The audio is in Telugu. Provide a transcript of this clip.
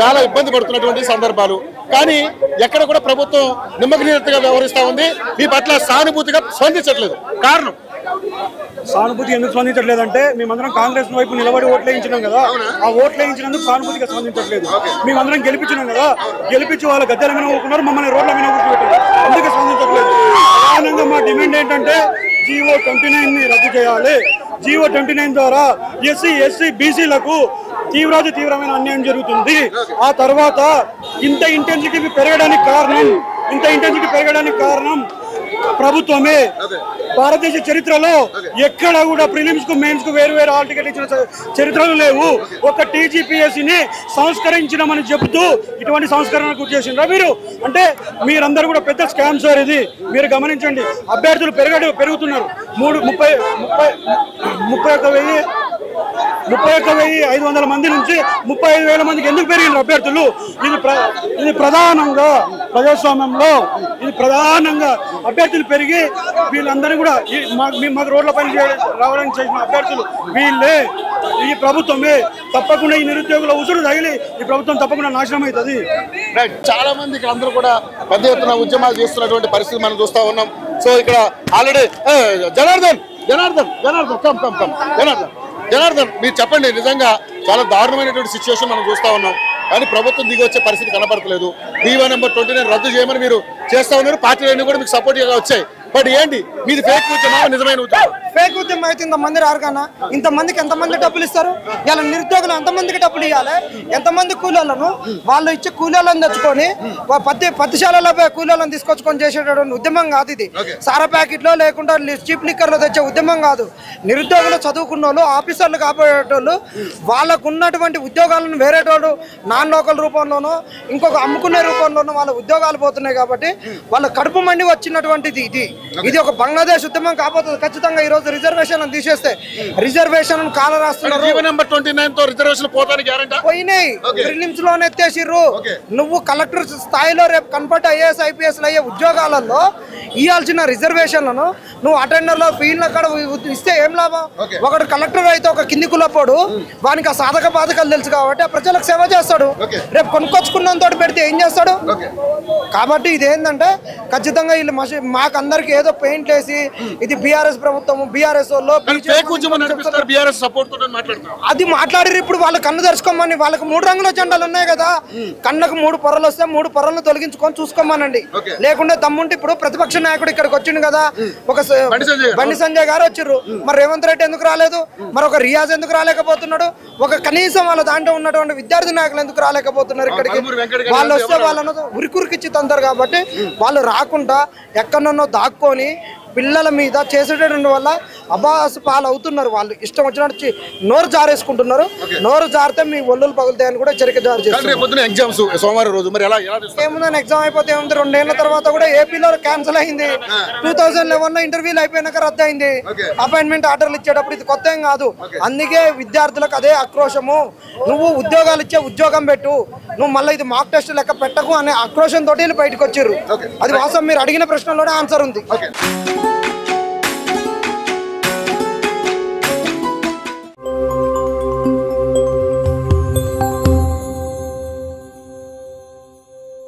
చాలా ఇబ్బంది పడుతున్నటువంటి సందర్భాలు కానీ ఎక్కడ కూడా ప్రభుత్వం నిమ్మకనీయతగా వ్యవహరిస్తా ఉంది మీ పట్ల సానుభూతిగా స్పందించట్లేదు కారణం సానుభూతి ఎందుకు స్పందించట్లేదంటే మేమందరం కాంగ్రెస్ వైపు నిలబడి ఓట్లేయించినాం కదా ఆ ఓట్లేయించినందుకు సానుభూతిగా స్పందించట్లేదు మేమందరం గెలిపించినాం కదా గెలిపించి వాళ్ళ గద్దెల మీద ఊరుకున్నారు మమ్మల్ని రోడ్ల మీద కూర్చోబెట్టారు అందుకే స్పందించట్లేదు ప్రధానంగా మా డిమాండ్ ఏంటంటే జీవో ట్వంటీ నైన్ ని రద్దు చేయాలి జీవో ట్వంటీ నైన్ ద్వారా ఎస్సీ ఎస్సీ బీసీలకు తీవ్రాతి తీవ్రమైన అన్యాయం జరుగుతుంది ఆ తర్వాత ఇంత ఇంటెన్సిటీ పెరగడానికి కారణం ఇంత ఇంటెన్సిటీ పెరగడానికి కారణం ప్రభుత్వమే భారతదేశ చరిత్రలో ఎక్కడ కూడా ప్రిలిమ్స్ కు మెయిన్స్ కు వేరు వేరు హాల్ టికెట్ ఇచ్చిన చ- చరిత్రలు లేవు ఒక టీజీపీఎస్సీ ని సంస్కరించినామని చెబుతూ ఇటువంటి సంస్కరణ గురి చేసిండ్రా మీరు అంటే మీరందరూ కూడా పెద్ద స్కామ్ సార్ ఇది మీరు గమనించండి అభ్యర్థులు పెరగడు పెరుగుతున్నారు మూడు ముప్పై ముప్పై ముప్పై ఒక్క వెయ్యి ముప్పై ఒక్క వెయ్యి ఐదు వందల మంది నుంచి ముప్పై ఐదు వేల మందికి ఎందుకు పెరిగిన అభ్యర్థులు ఇది ప్ర ఇది ప్రధానంగా ప్రజాస్వామ్యంలో ఇది ప్రధానంగా అభ్యర్థులు పెరిగి వీళ్ళందరూ కూడా ఈ మా- మీ- మాకు రోడ్ల పని చేయ- రావడానికి చేసిన అభ్యర్థులు వీళ్ళే ఈ ప్రభుత్వమే తప్పకుండా ఈ నిరుద్యోగుల ఉసురు తగిలి ఈ ప్రభుత్వం తప్పకుండా నాశనం అవుతుంది రైట్ చాలా మంది ఇక్కడ అందరూ కూడా పెద్ద ఎత్తున ఉద్యమాలు చేస్తున్నటువంటి పరిస్థితి మనం చూస్తా ఉన్నాం సో ఇక్కడ already Janardhan Janardhan Janardhan come come come Janardhan Janardhan మీరు చెప్పండి నిజంగా చాలా దారుణమైనటువంటి సిచ్యువేషన్ మనం చూస్తా ఉన్నాం కానీ ప్రభుత్వం దిగి వచ్చే పరిస్థితి కనపడట్లేదు దీవా నెంబర్ ట్వంటీ నైన్ రద్దు చేయమని మీరు చేస్తా ఉన్నారు పార్టీలన్నీ కూడా మీకు సపోర్టివ్గా వచ్చాయి బట్ ఏంటి మీది ఫేక్ ఉద్యమం నిజమైన ఉద్యమం ఫేక్ ఉద్యమం అయితే ఇంతమంది రారు కన్నా ఇంతమందికి ఎంతమంది డబ్బులు ఇస్తారు ఇలా నిరుద్యోగులు ఎంతమందికి డబ్బులు ఇవ్వాలి ఎంతమంది కూలీలను వాళ్ళు ఇచ్చే కూలీలను తెచ్చుకొని వా- పత్తి పత్తిశాలలో పోయి కూలీలను తీసుకొచ్చుకొని చేసేటటువంటి ఉద్యమం కాదు ఇది సారా ప్యాకెట్లో లేకుండా చీప్ లిక్కర్లో తెచ్చే ఉద్యమం కాదు నిరుద్యోగులు చదువుకున్న వాళ్ళు ఆఫీసర్లు కాబోయేటోళ్ళు వాళ్ళకు ఉన్నటువంటి ఉద్యోగాలను వేరేటోళ్ళు నాన్ లోకల్ రూపంలోనో ఇంకొక అమ్ముకునే రూపంలోనో వాళ్ళ ఉద్యోగాలు పోతున్నాయి కాబట్టి వాళ్ళ కడుపు మండి వచ్చినటువంటిది ఇది ఇది ఒక బంగ్లాదేశ్ ఉద్యమం కాబోతుంది ఖచ్చితంగా ఈ రోజు రిజర్వేషన్ తీసేస్తే రిజర్వేషన్ కాల రాస్తున్నారు దీవా నెంబర్ ట్వంటీ నైన్ తో రిజర్వేషన్ పోతానికి గ్యారంటీ పోయినాయి ప్రిలిమ్స్ లోనే ఎత్తేసిర్రు నువ్వు కలెక్టర్ స్థాయిలో రేపు కనపడ్డ ఐఏఎస్ ఐపీఎస్ అయ్యే ఉద్యోగాలలో ఇవ్వాల్సిన రిజర్వేషన్లను నువ్వు అటెండర్ లో ఫీల్డ్ అక్కడ ఇస్తే ఏం లాభం ఒకడు కలెక్టర్ అయితే ఒక కింది కులపోడు వానికి ఆ సాధక బాధకాలు తెలుసు కాబట్టి ఆ ప్రజలకు సేవ చేస్తాడు రేపు కొనుక్కొచ్చుకున్నంత పెడితే ఏం చేస్తాడు కాబట్టి ఇది ఏంటంటే ఖచ్చితంగా వీళ్ళు మసి మాకు అందరికి ఏదో పెయింట్ వేసి ఇది బీఆర్ఎస్ ప్రభుత్వం బీఆర్ఎస్ వాళ్ళు ఫేక్ ఉద్యమం నడిపిస్తారు బీఆర్ఎస్ సపోర్ట్ తో మాట్లాడుతున్నారు అది మాట్లాడిరు ఇప్పుడు వాళ్ళ కన్ను తెరుచుకోమని వాళ్ళకి మూడు రంగుల జెండాలు ఉన్నాయి కదా కళ్ళకు మూడు పొరలు వస్తే మూడు పొరలను తొలగించుకొని చూసుకోమనండి లేకుంటే దమ్ముంటే ఇప్పుడు ప్రతిపక్ష నాయకుడు ఇక్కడికి వచ్చిండు కదా ఒక స- బండి సంజయ్ గారు. బండి సంజయ్ గారు వచ్చిర్రు మరి రేవంత్ రెడ్డి ఎందుకు రాలేదు మరి ఒక రియాజ్ ఎందుకు రాలేకపోతున్నాడు ఒక కనీసం వాళ్ళ దాంట్లో ఉన్నటువంటి విద్యార్థి నాయకులు ఎందుకు రాలేకపోతున్నారు ఇక్కడికి పలువురు వెంకట గారు వాళ్ళు వస్తే ఎవరు వాళ్ళను ఉరికురికిచ్చి తంతారు కాబట్టి వాళ్ళు రాకుండా ఎక్కడన్నో దాక్కొని పిల్లల మీద చేసేటటువంటి వల్ల అబాస్ పాలు అవుతున్నారు వాళ్ళు ఇష్టం వచ్చినట్టు చి- నోరు జారేసుకుంటున్నారు నోరు జారితే మీ ఒళ్ళులు పగులుతాయని కూడా చెరిక జారు కానీ చేస్తారు రేపు పొద్దున ఎగ్జామ్స్ సోమవారం రోజు మరి ఎలా ఎలా తీస్తారు? ఏముందని ఎగ్జామ్ అయిపోతే ఏముంది రెండేళ్ల తర్వాత కూడా ఏపీలో క్యాన్సిల్ అయింది టూ థౌసండ్ లెవెన్ లో ఇంటర్వ్యూలు అయిపోయినాక రద్దు అయింది అపాయింట్మెంట్ ఆర్డర్లు ఇచ్చేటప్పుడు ఇది కొత్త ఏం కాదు అందుకే విద్యార్థులకు అదే ఆక్రోశము నువ్వు ఉద్యోగాలు ఇచ్చే ఉద్యోగం పెట్టు నువ్వు మళ్ళీ ఇది మాక్ టెస్ట్ లెక్క పెట్టకు అనే ఆక్రోశంతో వీళ్ళు బయటకు వచ్చారు అది వాస్తవం మీరు అడిగిన ప్రశ్నలోనే ఆన్సర్ ఉంది